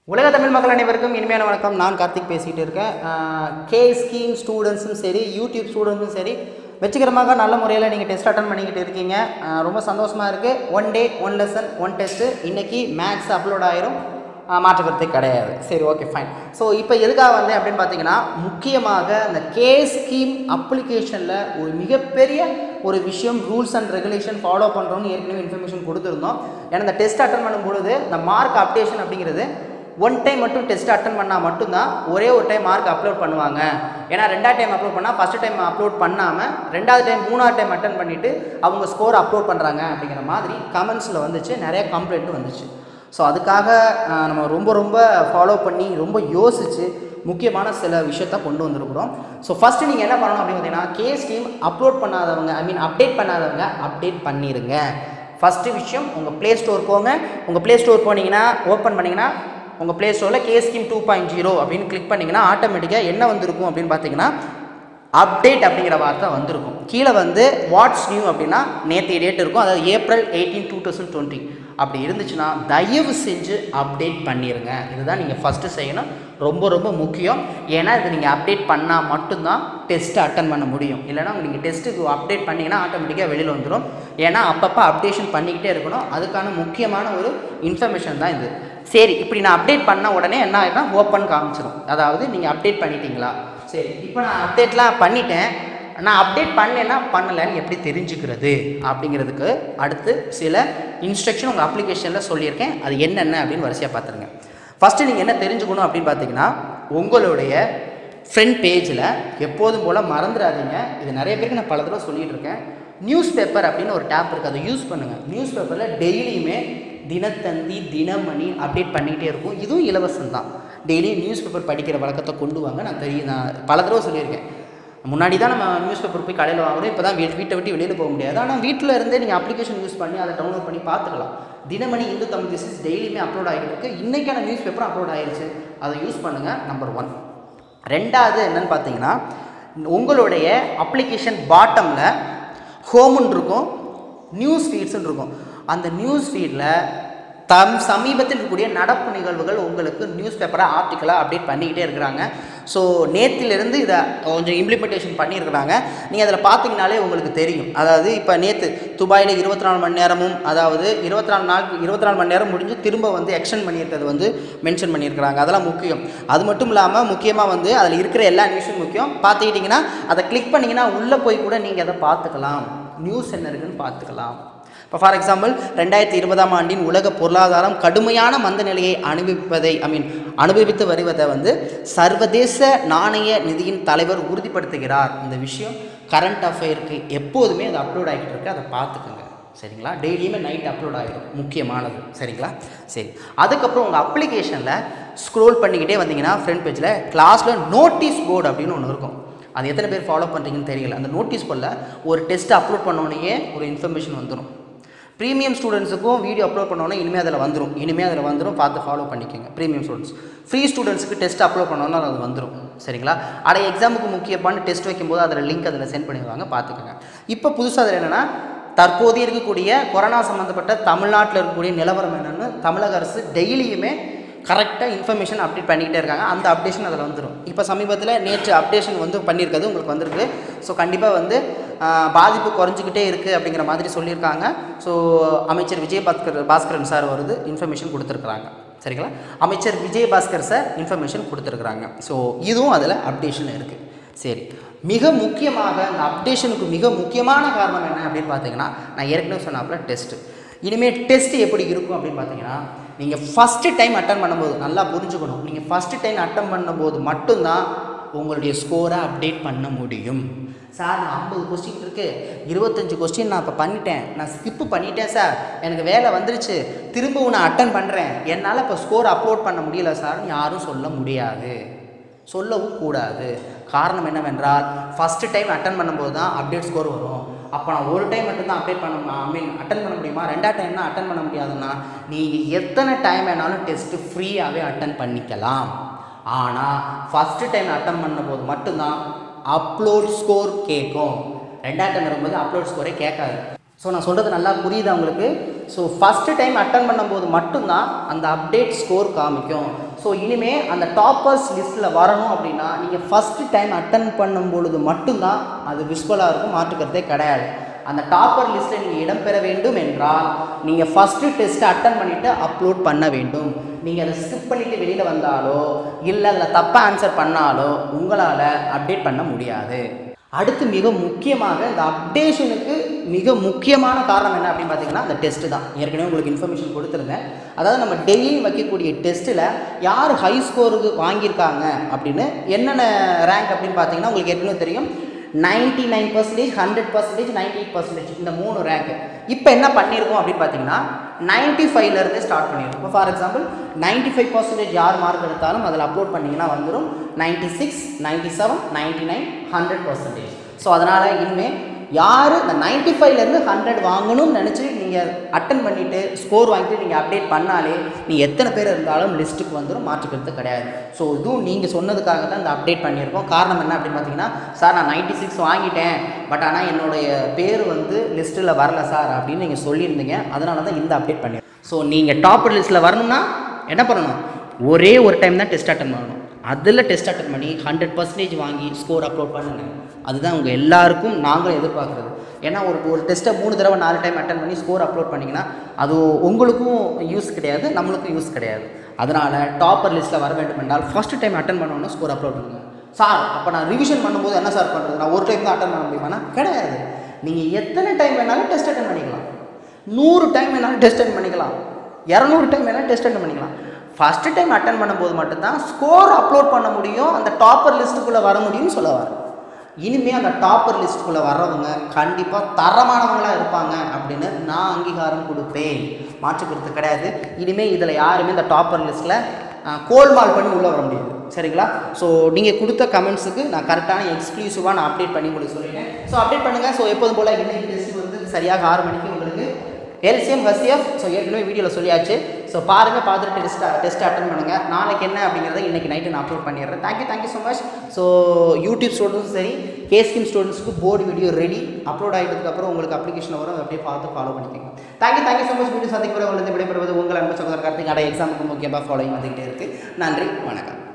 உலக தமிழ் மக்கள் அனைவருக்கும் இனிமையான வணக்கம் நான் கார்த்திக் பேசிகிட்டு இருக்கேன் கே ஸ்கீம் ஸ்டூடெண்ட்ஸும் சரி யூடியூப் ஸ்டூடெண்ட்ஸும் சரி வெற்றிகரமாக நல்ல முறையில் நீங்கள் டெஸ்ட் அட்டன் பண்ணிக்கிட்டு இருக்கீங்க ஆஹ் ரொம்ப சந்தோஷமாக இருக்குது one day one lesson one test இன்றைக்கி மேக்ஸ் அப்லோட் ஆயிரும் ஆஹ் மாற்றுக்கிறதே கிடையாது சரி ஓகே ஃபைன் ஸோ இப்போ எதுக்காக வந்தேன் அப்படின்னு பார்த்தீங்கன்னா முக்கியமாக அந்த கே ஸ்கீம் அப்ளிகேஷனில் ஒரு மிகப்பெரிய ஒரு விஷயம் ரூல்ஸ் அண்ட் ரெகுலேஷன் ஃபாலோ பண்ணுறோம்னு ஏற்கனவே இன்ஃபர்மேஷன் கொடுத்துருந்தோம் ஏன்னா இந்த டெஸ்ட் அட்டன் பண்ணும்பொழுது இந்த மார்க் அப்டேஷன் அப்படிங்கிறது ஒன் டைம் மட்டும் டெஸ்ட் அட்டன் பண்ணால் மட்டும்தான் ஒரே ஒரு டைம் மார்க் அப்லோட் பண்ணுவாங்க ஏன்னா ரெண்டாவது டைம் அப்லோட் பண்ணால் ஃபஸ்ட்டு டைம் அப்லோட் பண்ணாமல் ரெண்டாவது டைம் மூணாவது டைம் அட்டன் பண்ணிவிட்டு அவங்க ஸ்கோர் அப்லோட் பண்ணுறாங்க அப்படிங்கிற மாதிரி கமெண்ட்ஸில் வந்துச்சு நிறைய கம்ப்ளைண்ட்டும் வந்துச்சு ஸோ அதுக்காக அஹ், நம்ம ரொம்ப ரொம்ப ஃபாலோ பண்ணி ரொம்ப யோசித்து முக்கியமான சில விஷயத்த கொண்டு வந்திருக்கிறோம் ஸோ ஃபஸ்ட்டு நீங்கள் என்ன பண்ணணும் அப்படின்னு பார்த்தீங்கன்னா கே ஸ்கீம் அப்லோட் பண்ணாதவங்க ஐ மீன் அப்டேட் பண்ணாதவங்க அப்டேட் பண்ணிடுங்க ஃபஸ்ட்டு விஷயம் உங்கள் ப்ளே ஸ்டோர் போங்க உங்கள் ப்ளே ஸ்டோர் போனீங்கன்னா ஓப்பன் பண்ணிங்கன்னா உங்கள் ப்ளே ஸ்டோரில் K scheme two point zero அப்படின்னு கிளிக் பண்ணிங்கன்னா ஆட்டோமேட்டிக்காக என்ன வந்திருக்கும் அப்படின்னு பார்த்தீங்கன்னா அப்டேட் அப்படிங்கிற வார்த்தை வந்திருக்கும் கீழே வந்து வாட்ஸ் நியூ அப்படின்னா நேற்று டேட் இருக்கும் அதாவது April eighteen two thousand twenty அப்படி இருந்துச்சுன்னா தயவு செஞ்சு அப்டேட் பண்ணிடுங்க இதுதான் நீங்கள் ஃபஸ்ட்டு செய்யணும் ரொம்ப ரொம்ப முக்கியம் ஏன்னா இது நீங்கள் அப்டேட் பண்ணால் மட்டும்தான் டெஸ்ட்டு அட்டன் பண்ண முடியும் இல்லைனா நீங்கள் டெஸ்ட்டுக்கு அப்டேட் பண்ணிங்கன்னா ஆட்டோமேட்டிக்காக வெளியில் வந்துடும் ஏன்னா அப்பப்போ அப்டேஷன் பண்ணிக்கிட்டே இருக்கணும் அதுக்கான முக்கியமான ஒரு இன்ஃபர்மேஷன் தான் இது சரி இப்படி நான் அப்டேட் பண்ண உடனே என்ன ஆகிடும்னா ஓப்பன் காமிச்சிடும் அதாவது நீங்கள் அப்டேட் பண்ணிட்டீங்களா சரி இப்போ நான் அப்டேட்லாம் பண்ணிட்டேன் நான் அப்டேட் பண்ணேன்னா பண்ணலைன்னு எப்படி தெரிஞ்சுக்கிறது அப்படிங்கிறதுக்கு அடுத்து சில இன்ஸ்ட்ரக்ஷன் உங்கள் அப்ளிகேஷனில் சொல்லியிருக்கேன் அது என்னென்ன அப்படின்னு வரிசையாக பார்த்துருங்க ஃபஸ்ட்டு நீங்கள் என்ன தெரிஞ்சுக்கணும் அப்படின்னு பார்த்தீங்கன்னா உங்களுடைய ஃப்ரண்ட் பேஜில் எப்போதும் போல் மறந்துடாதீங்க இது நிறைய பேருக்கு நான் பல தடவை சொல்லிட்டு இருக்கேன் நியூஸ் பேப்பர் அப்படின்னு ஒரு டேப் இருக்குது அதை யூஸ் பண்ணுங்கள் நியூஸ் பேப்பரில் டெய்லியுமே தினத்தந்தி தினமணி அப்டேட் பண்ணிக்கிட்டே இருக்கும் இதுவும் இலவசம் தான் டெய்லி நியூஸ் பேப்பர் படிக்கிற வழக்கத்தை கொண்டு வாங்க நான் தெரியும் நான் பல தடவை சொல்லியிருக்கேன் முன்னாடி தான் நம்ம நியூஸ் பேப்பர் போய் கடையில் வாங்குறோம் இப்போ தான் வீட் வீட்டை விட்டு வெளியில் போக முடியாது ஆனால் வீட்டில் இருந்தே நீங்கள் அப்ளிகேஷன் யூஸ் பண்ணி அதை டவுன்லோட் பண்ணி பார்த்துக்கலாம் தினமணி இந்து தமிழ் திசிஸ் டெய்லியுமே அப்லோட் ஆகிட்டு இருக்கு இன்றைக்கான நியூஸ் பேப்பரும் அப்லோட் ஆகிடுச்சு அதை யூஸ் பண்ணுங்கள் நம்பர் ஒன் ரெண்டாவது என்னன்னு பார்த்தீங்கன்னா உங்களுடைய அப்ளிகேஷன் பாட்டமில் ஹோமுன்னு இருக்கும் நியூஸ் ஃபீட்ஸ்னு இருக்கும் அந்த நியூஸ் ஃபீடில் தம் சமீபத்தில் இருக்கக்கூடிய நடப்பு நிகழ்வுகள் உங்களுக்கு நியூஸ் பேப்பராக ஆர்டிக்கலாக அப்டேட் பண்ணிக்கிட்டே இருக்கிறாங்க ஸோ நேத்திலிருந்து இதை கொஞ்சம் இம்ப்ளிமெண்டேஷன் பண்ணியிருக்கிறாங்க நீங்கள் அதில் பார்த்தீங்கனாலே உங்களுக்கு தெரியும் அதாவது இப்போ நேற்று துபாயில் இருபத்தி நாலு மணி நேரமும் அதாவது இருபத்தி நாலு நாள் இருபத்தி நாலு மணி நேரம் முடிஞ்சு திரும்ப வந்து எக்ஸ்டெண்ட் பண்ணியிருக்கிறது வந்து மென்ஷன் பண்ணியிருக்கிறாங்க அதெல்லாம் முக்கியம் அது மட்டும் இல்லாமல் முக்கியமாக வந்து அதில் இருக்கிற எல்லா நியூஸும் முக்கியம் பார்த்துக்கிட்டிங்கன்னா அதை கிளிக் பண்ணிங்கன்னா உள்ளே போய் கூட நீங்கள் அதை பார்த்துக்கலாம் நியூஸ் என்ன இருக்குன்னு பார்த்துக்கலாம் இப்போ ஃபார் எக்ஸாம்பிள் ரெண்டாயிரத்தி இருபதாம் ஆண்டின் உலக பொருளாதாரம் கடுமையான மந்த நிலையை அனுபவிப்பதை ஐ மீன் அனுபவித்து வருவதை வந்து சர்வதேச நாணய நிதியின் தலைவர் உறுதிப்படுத்துகிறார் இந்த விஷயம் கரண்ட் அஃபேருக்கு எப்போதுமே அது அப்லோட் ஆகிட்டு இருக்கு அதை பார்த்துக்கோங்க சரிங்களா டெய்லியுமே நைட் அப்லோட் ஆகிடும் முக்கியமானது சரிங்களா சரி அதுக்கப்புறம் உங்கள் அப்ளிகேஷனில் ஸ்க்ரோல் பண்ணிக்கிட்டே வந்தீங்கன்னா ஃப்ரண்ட் பேஜில் கிளாஸில் நோட்டீஸ் போர்டு அப்படின்னு ஒன்று இருக்கும் அது எத்தனை பேர் ஃபாலோ பண்ணுறீங்கன்னு தெரியல அந்த நோட்டீஸ் போர்டில் ஒரு டெஸ்ட் அப்லோட் பண்ணோடனே ஒரு இன்ஃபர்மேஷன் வந்துடும் ப்ரீமியம் ஸ்டூடெண்ட்ஸுக்கும் வீடியோ அப்லோட் பண்ணோன்னா இனிமேல் அதில் வந்துடும் இனிமேல் அதில் வந்துடும் பார்த்து ஃபாலோ பண்ணிக்கோங்க ப்ரீமியம் ஸ்டூடெண்ட்ஸ் ஃப்ரீ ஸ்டூடெண்ட்ஸுக்கு டெஸ்ட் அப்லோட் பண்ணோன்னா அது வந்துடும் சரிங்களா அடைய எக்ஸாமுக்கு முக்கியமான டெஸ்ட் வைக்கும்போது அதில் லிங்க் அதில் சென்ட் பண்ணிடுவாங்க பார்த்துக்கோங்க இப்போ புதுசாக அதில் என்னென்னா தற்போது இருக்கக்கூடிய கொரோனா சம்மந்தப்பட்ட தமிழ்நாட்டில் இருக்கக்கூடிய நிலவரம் என்னென்னு தமிழக அரசு டெய்லியுமே கரெக்டாக இன்ஃபர்மேஷன் அப்டேட் பண்ணிக்கிட்டே இருக்காங்க அந்த அப்டேஷன் அதில் வந்துடும் இப்போ சமீபத்தில் நேற்று அப்டேஷன் வந்து பண்ணியிருக்கிறது உங்களுக்கு வந்திருக்கு ஸோ கண்டிப்பாக வந்து ஆஹ், பாதிப்பு குறைஞ்சிக்கிட்டே இருக்குது அப்படிங்கிற மாதிரி சொல்லியிருக்காங்க ஸோ அமைச்சர் விஜயபாஸ்கர் பாஸ்கரன் சார் வருது இன்ஃபர்மேஷன் கொடுத்துருக்குறாங்க சரிங்களா அமைச்சர் விஜயபாஸ்கர் சார் இன்ஃபர்மேஷன் கொடுத்துருக்குறாங்க ஸோ இதுவும் அதில் அப்டேஷன் இருக்குது சரி மிக முக்கியமாக இந்த அப்டேஷனுக்கு மிக முக்கியமான காரணம் என்ன அப்படின்னு பார்த்தீங்கன்னா நான் ஏற்கனவே சொன்னாப்புல டெஸ்ட்டு இனிமேல் டெஸ்ட் எப்படி இருக்கும் அப்படின்னு பார்த்தீங்கன்னா நீங்கள் ஃபஸ்ட்டு டைம் அட்டன் பண்ணும்போது நல்லா புரிஞ்சுக்கணும் நீங்கள் ஃபஸ்ட்டு டைம் அட்டன் பண்ணும்போது மட்டும்தான் உங்களுடைய ஸ்கோரை அப்டேட் பண்ண முடியும் சார் நான் ஐம்பது கொஸ்டின் இருக்குது இருபத்தஞ்சி கொஸ்டின் நான் இப்போ பண்ணிட்டேன் நான் ஸ்கிப்பு பண்ணிட்டேன் சார் எனக்கு வேலை வந்துருச்சு திரும்பவும் நான் அட்டன் பண்ணுறேன் என்னால் இப்போ ஸ்கோர் அப்லோட் பண்ண முடியல சார்னு யாரும் சொல்ல முடியாது சொல்லவும் கூடாது காரணம் என்னவென்றால் ஃபஸ்ட்டு டைம் அட்டன் பண்ணும்போது தான் அப்டேட் ஸ்கோர் வரும் அப்போ நான் ஒரு டைம் மட்டும்தான் அப்டேட் பண்ண ஐ மீன் அட்டன் பண்ண முடியுமா ரெண்டாவது டைம்னா அட்டன் பண்ண முடியாதுன்னா நீங்கள் எத்தனை டைம் வேணாலும் டெஸ்ட்டு ஃப்ரீயாகவே அட்டன் பண்ணிக்கலாம் ஆனால் ஃபஸ்ட்டு டைம் அட்டன் பண்ணும்போது மட்டும்தான் அப்லோட் ஸ்கோர் கேட்கும் ரெண்டாவது டைம் வரும்போது அப்லோட் ஸ்கோரே கேட்காது ஸோ நான் சொல்கிறது நல்லா புரியுதா உங்களுக்கு ஸோ ஃபஸ்ட்டு டைம் அட்டன் பண்ணும்போது மட்டும்தான் அந்த அப்டேட் ஸ்கோர் காமிக்கும் ஸோ இனிமே அந்த டாப்பர்ஸ் லிஸ்ட்டில் வரணும் அப்படின்னா நீங்கள் ஃபஸ்ட்டு டைம் அட்டன் பண்ணும் பொழுது மட்டும்தான் அது விஸ்வலாக இருக்கும் மாற்றுக்கிறதே கிடையாது அந்த டாப்பர் லிஸ்ட்டில் நீங்கள் இடம்பெற வேண்டும் என்றால் நீங்கள் ஃபஸ்ட்டு டெஸ்ட்டை அட்டன் பண்ணிவிட்டு அப்லோட் பண்ண வேண்டும் நீங்கள் அதை ஸ்கிப் பண்ணிவிட்டு வெளியில் வந்தாலோ இல்லை அதில் தப்பாக ஆன்சர் பண்ணாலோ உங்களால் அப்டேட் பண்ண முடியாது அடுத்து மிக முக்கியமாக இந்த அப்டேஷனுக்கு மிக முக்கியமான காரணம் என்ன அப்படின்னு பார்த்தீங்கன்னா அந்த டெஸ்ட்டு தான் ஏற்கனவே உங்களுக்கு இன்ஃபர்மேஷன் கொடுத்துருந்தேன் அதாவது நம்ம டெய்லியும் வைக்கக்கூடிய டெஸ்ட்டில் யார் ஹை ஸ்கோருக்கு வாங்கியிருக்காங்க அப்படின்னு என்னென்ன ரேங்க் அப்படின்னு பார்த்தீங்கன்னா உங்களுக்கு ஏற்கனவே தெரியும் ninety nine percentage hundred percentage ninety eight percentage இந்த மூணு ரேங்க் இப்போ என்ன பண்ணியிருக்கோம் அப்படின்னு பார்த்தீங்கன்னா நைன்ட்டி ஃபைவ்லேருந்து ஸ்டார்ட் பண்ணியிருக்கோம் இப்போ for example ninety five percentage யார் மார்க் எடுத்தாலும் அதில் அப்லோட் பண்ணிங்கன்னா வந்துடும் ninety six ninety seven ninety nine hundred percentage so அதனால் இனிமேல் யார் இந்த நைன்ட்டி ஃபைவ்லேருந்து ஹண்ட்ரட் வாங்கணும்னு நினச்சி நீங்கள் அட்டன் பண்ணிவிட்டு ஸ்கோர் வாங்கிட்டு நீங்கள் அப்டேட் பண்ணாலே நீங்கள் எத்தனை பேர் இருந்தாலும் லிஸ்ட்டுக்கு வந்துடும் மாற்றுக்கிறது கிடையாது ஸோ இதுவும் நீங்கள் சொன்னதுக்காக தான் இந்த அப்டேட் பண்ணியிருக்கோம் காரணம் என்ன அப்படின்னு பார்த்தீங்கன்னா சார் நான் நைன்ட்டி சிக்ஸ் வாங்கிட்டேன் பட் ஆனால் என்னுடைய பேர் வந்து லிஸ்ட்டில் வரல சார் அப்படின்னு நீங்கள் சொல்லியிருந்தீங்க அதனால தான் இந்த அப்டேட் பண்ணியிருக்கோம் ஸோ நீங்கள் டாப்பர் லிஸ்ட்டில் வரணும்னா என்ன பண்ணணும் ஒரே ஒரு டைம் தான் டெஸ்ட் அட்டன் பண்ணணும் அதில் டெஸ்ட் அட்டன் பண்ணி ஹண்ட்ரட் பர்சன்டேஜ் வாங்கி ஸ்கோர் அப்லோட் பண்ணுங்க அதுதான் உங்கள் எல்லாருக்கும் நாங்களும் எதிர்பார்க்குறது ஏன்னா ஒரு ஒரு டெஸ்ட்டை மூணு தடவை நாலு டைம் அட்டன் பண்ணி ஸ்கோர் அப்லோட் பண்ணிங்கன்னா அது உங்களுக்கும் யூஸ் கிடையாது நம்மளுக்கும் யூஸ் கிடையாது அதனால் டாப்பர் லிஸ்ட்டில் வர வேண்டும் என்றால் ஃபஸ்ட்டு டைம் அட்டன் பண்ணணும் ஸ்கோர் அப்லோட் பண்ணுங்க சார் அப்போ நான் ரிவிஷன் பண்ணும்போது என்ன சார் பண்ணுறது நான் ஒரு டைம் தான் அட்டன் பண்ண முடியுமானா கிடையாது நீங்கள் எத்தனை டைம் வேணாலும் டெஸ்ட் அட்டன் பண்ணிக்கலாம் நூறு டைம் வேணாலும் டெஸ்ட் அட்டன் பண்ணிக்கலாம் இரநூறு டைம் வேணாலும் டெஸ்ட் அட்டன் பண்ணிக்கலாம் ஃபஸ்ட்டு டைம் அட்டன் பண்ணும்போது மட்டும்தான் ஸ்கோர் அப்லோட் பண்ண முடியும் அந்த டாப்பர் லிஸ்ட்டுக்குள்ளே வர முடியும்னு சொல்ல வரேன் இனிமேல் அந்த டாப்பர் லிஸ்ட்டுக்குள்ளே வர்றவங்க கண்டிப்பாக தரமானவங்களாக இருப்பாங்க அப்படின்னு நான் அங்கீகாரம் கொடுப்பேன் மாற்றுக்கிறது கிடையாது இனிமேல் இதில் யாருமே இந்த டாப்பர் லிஸ்ட்டில் கோல்மால் பண்ணி உள்ளே வர முடியாது சரிங்களா ஸோ நீங்கள் கொடுத்த கமெண்ட்ஸுக்கு நான் கரெக்டான எக்ஸ்க்ளூசிவாக நான் அப்டேட் பண்ணி உங்களுக்கு சொல்லிட்டேன் ஸோ அப்டேட் பண்ணுங்கள் ஸோ எப்போதும் போல் இன்னைக்கு டெஸ்ட் வந்து சரியாக ஆறு மணிக்கு உங்களுக்கு எல்சிஎம் ஹசிஎஃப் ஸோ ஏற்கனவே வீடியோவில் சொல்லியாச்சு ஸோ பாருங்கள் பார்த்துட்டு டெஸ்ட் டெஸ்ட் அட்டன் பண்ணுங்கள் நாளைக்கு என்ன அப்படிங்கிறத இன்றைக்கி நைட்டு நான் அப்லோட் பண்ணிடுறேன் thank you thank you so much so YouTube ஸ்டூடெண்ட்ஸும் சரி கேஸ்கிம் ஸ்டூடெண்ட்ஸ்க்கு போர்டு வீடியோ ரெடி அப்லோட் ஆகிட்டதுக்கப்புறம் உங்களுக்கு அப்ளிகேஷன் வரும் அதை அப்படியே பார்த்து ஃபாலோ பண்ணிக்கோங்க thank you thank you so much video சந்திக்க உங்களுக்கு விடைபெறுவது உங்கள் அன்பு சகோதரர் கார்த்திக் அடைய எக்ஸாமுக்கு முக்கியமாக ஃபாலோயிங் வந்துகிட்டே இருக்குது நன்றி வணக்கம்